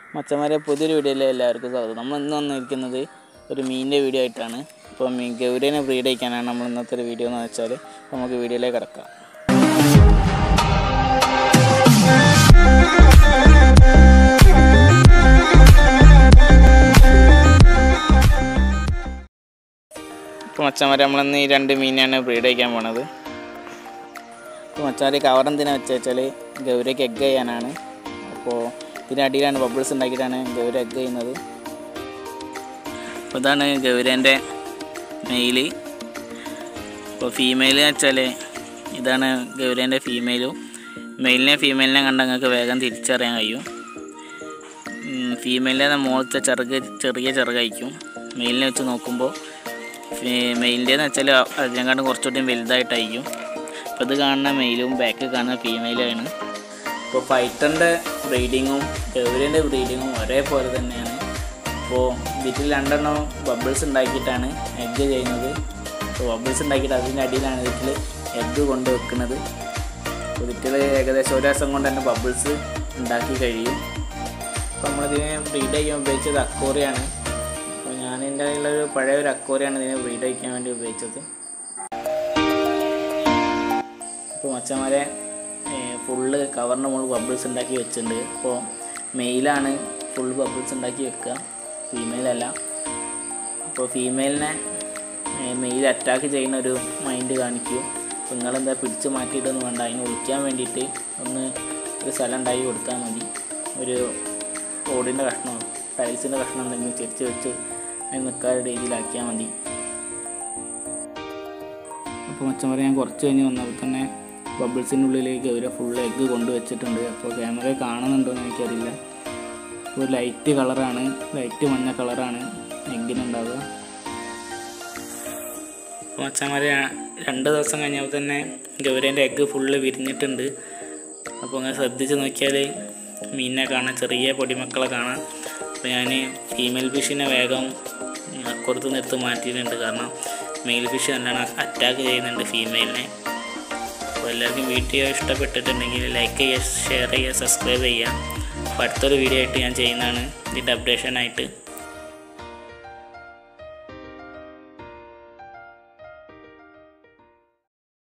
മച്ചന്മാരെ പുതിയൊരു വീഡിയോയിലെ എല്ലാവർക്കും സ്വാഗതം നമ്മൾ ഇന്ന് വന്നിരിക്കുന്നത് ഒരു മീനിൻ്റെ വീഡിയോ ആയിട്ടാണ് അപ്പോൾ മീൻ ഗൗരീനെ ബ്രീഡ് ചെയ്യിക്കാനാണ് നമ്മൾ ഇന്നത്തെ ഒരു വീഡിയോ എന്ന് വെച്ചാൽ നമുക്ക് വീഡിയോയിലേക്ക് കിടക്കാം ഇപ്പോൾ മച്ചന്മാരെ നമ്മളിന്ന് ഈ രണ്ട് മീനാണ് ബ്രീഡ് ചെയ്യിക്കാൻ പോണത് അപ്പോൾ മച്ചാരി കവർ എന്തിനാ വെച്ച് വെച്ചാൽ ഗൗരയ്ക്ക് എഗ് ചെയ്യാനാണ് അപ്പോൾ ഇതിനടിയിലാണ് ബബിൾസ് ഉണ്ടാക്കിയിട്ടാണ് ഗൗര എഗ് ചെയ്യുന്നത് അപ്പോൾ ഇതാണ് ഗൗരേൻ്റെ മെയില് ഇപ്പോൾ ഫീമെയിൽ വെച്ചാൽ ഇതാണ് ഗൗരേൻ്റെ ഫീമെയിലും മെയിലിനെ ഫീമെയിലിനെ കണ്ട നിങ്ങൾക്ക് വേഗം തിരിച്ചറിയാൻ കഴിയും ഫീമെയിലിൻ്റെ മുകളിലത്തെ ചെറുക ചെറിയ ചെറുകായിരിക്കും മെയിലിനെ വെച്ച് നോക്കുമ്പോൾ മെയിലിൻ്റെന്ന് വെച്ചാൽ അതിനെക്കാട്ടും കുറച്ചുകൂടി വലുതായിട്ടായിരിക്കും അപ്പോൾ ഇത് കാണുന്ന മെയിലും ബാക്ക് കാണുന്ന ഫീമെയിലാണ് ഇപ്പോൾ ഫൈറ്ററിൻ്റെ ബ്രീഡിങ്ങും ഗൗരീൻ്റെ ബ്രീഡിങ്ങും ഒരേപോലെ തന്നെയാണ് അപ്പോൾ ഇതിൽ രണ്ടെണ്ണം ബബിൾസ് ഉണ്ടാക്കിയിട്ടാണ് എഗ്ഗ് ചെയ്യുന്നത് അപ്പോൾ ബബിൾസ് ഉണ്ടാക്കിയിട്ട് അതിൻ്റെ അടിയിലാണ് ഇതിൽ എഗ്ഗ് കൊണ്ട് വെക്കുന്നത് അപ്പോൾ ഇതിൽ ഏകദേശം ഒരു ദിവസം കൊണ്ട് തന്നെ ബബിൾസ് ഉണ്ടാക്കി കഴിയും അപ്പോൾ നമ്മളിതിനെ ബ്രീഡ് ചെയ്യാൻ ഉപയോഗിച്ചത് അക്കോറിയാണ് അപ്പോൾ ഞാൻ എൻ്റെ കയ്യിലൊരു പഴയ ഒരു അക്കോറിയാണ് ഇതിനെ ബ്രീഡ് കഴിക്കാൻ വേണ്ടി ഉപയോഗിച്ചത് ഇപ്പോൾ മച്ചന്മാരെ ഫുള്ള് കവറിൻ്റെ മുകളിൽ ബബിൾസ് ഉണ്ടാക്കി വെച്ചിട്ടുണ്ട് അപ്പോൾ മെയിലാണ് ഫുൾ ബബിൾസ് ഉണ്ടാക്കി വെക്കുക ഫീമെയിലല്ല അപ്പോൾ ഫീമെയിലിനെ മെയിൽ അറ്റാക്ക് ചെയ്യുന്ന ഒരു മൈൻഡ് കാണിക്കും അപ്പോൾ നിങ്ങളെന്താ പിടിച്ച് മാറ്റിയിട്ടൊന്നും വേണ്ട അതിന് ഒളിക്കാൻ വേണ്ടിയിട്ട് ഒന്ന് ഒരു സ്ഥലം ഉണ്ടാക്കി കൊടുത്താൽ മതി ഒരു ഓടിൻ്റെ കഷ്ണമോ ടൈൽസിൻ്റെ കഷ്ണം എന്തെങ്കിലും ചെരിച്ച് വെച്ച് അതിന് നിൽക്കാതെ രീതിയിലാക്കിയാൽ മതി അപ്പോൾ മച്ചന്മാരെ ഞാൻ കുറച്ച് കഴിഞ്ഞ് വന്നപ്പോൾ തന്നെ ബബിൾസിൻ്റെ ഉള്ളിലേക്ക് ഒരു ഫുൾ എഗ്ഗ് കൊണ്ടുവച്ചിട്ടുണ്ട് അപ്പോൾ ക്യാമറ കാണുന്നുണ്ടോ എന്ന് എനിക്കറിയില്ല ഒരു ലൈറ്റ് കളറാണ് ലൈറ്റ് മഞ്ഞ കളറാണ് എഗ്ഗിനുണ്ടാവുക അപ്പോൾ മച്ചന്മാരെ രണ്ട് ദിവസം കഴിഞ്ഞപ്പോൾ തന്നെ ഗൗരേൻ്റെ എഗ്ഗ് ഫുള്ള് വിരിഞ്ഞിട്ടുണ്ട് അപ്പോൾ അങ്ങനെ ശ്രദ്ധിച്ച് നോക്കിയാൽ മീനിനെ കാണാം ചെറിയ പൊടിമക്കളെ കാണാം അപ്പോൾ ഞാൻ ഫീമെയിൽ ഫിഷിനെ വേഗം അക്കുറത്ത് നിർത്ത് മാറ്റിയിട്ടുണ്ട് കാരണം മെയിൽ ഫിഷ് നല്ലോണം അറ്റാക്ക് ചെയ്യുന്നുണ്ട് ഫീമെയിലിനെ അപ്പോൾ എല്ലാവർക്കും വീഡിയോ ഇഷ്ടപ്പെട്ടിട്ടുണ്ടെങ്കിൽ ലൈക്ക് ചെയ്യുക ഷെയർ ചെയ്യുക സബ്സ്ക്രൈബ് ചെയ്യുക അപ്പോൾ അടുത്തൊരു വീഡിയോ ആയിട്ട് ഞാൻ ചെയ്യുന്നതാണ് ഇതിൻ്റെ അപ്ഡേഷനായിട്ട്